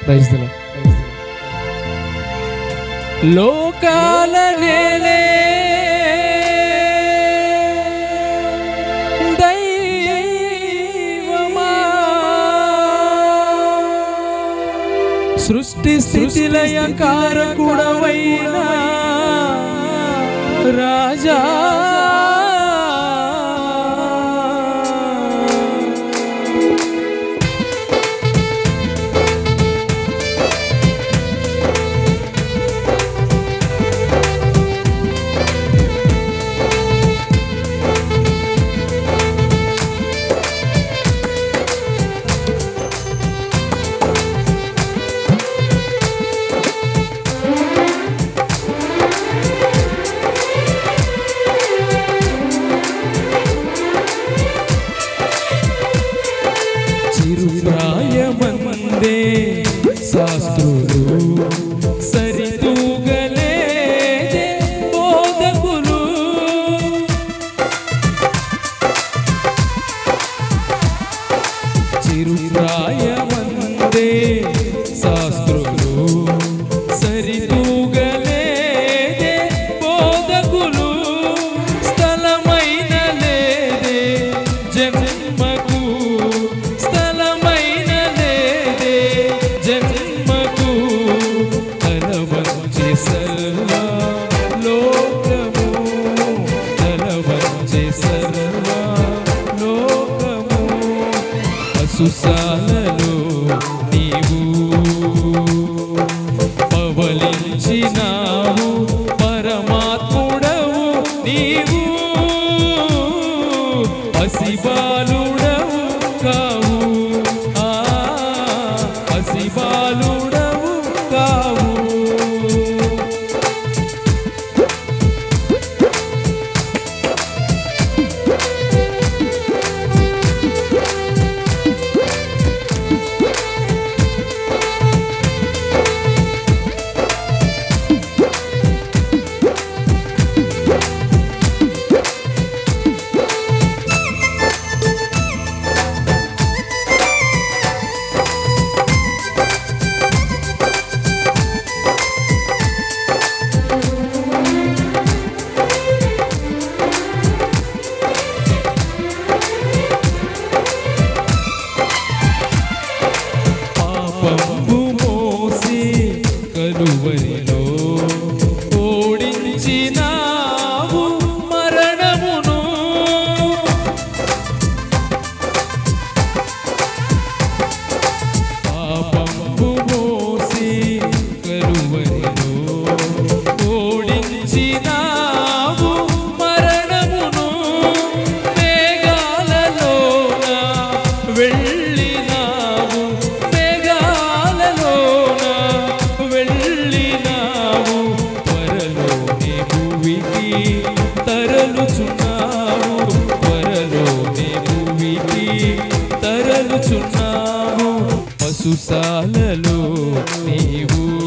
praise దిలో లోకాల నేలే దైవమా సృష్టి స్థితిలయ కారకుడవైన రాజా చిరుప్రాయమందే శాస్త్రులు సరితూగలేదే బోధకులు చిరుప్రాయమందే శాస్త్రులు సరితూగలేదే బోధకులు స్థలమైన లేదే జన్మకు స్థలమైన లేదే జన్మకు తలవంచి సర్వ లోకము తలవంచి సర్వ లోకము పశుశాలలో నీవు పవలించినావు పరమాత్ముడవు నీవు పసిబాలుడవు కావు ఆ పసిబాలుడవు కావు పాపంబు మోసి కలువరిలో ఓడించినావు మరణమును పాపంబు మోసి కలువరిలో ఓడించినావు మరణమును మేఘాలలోన వెళ్ళినావు మేఘాలలోన వెళ్ళినావు త్వరలోనే భూమికి తరలుచున్నావు త్వరలోనే భూమికి తరలుచున్నావు పశుశాలలో నీవు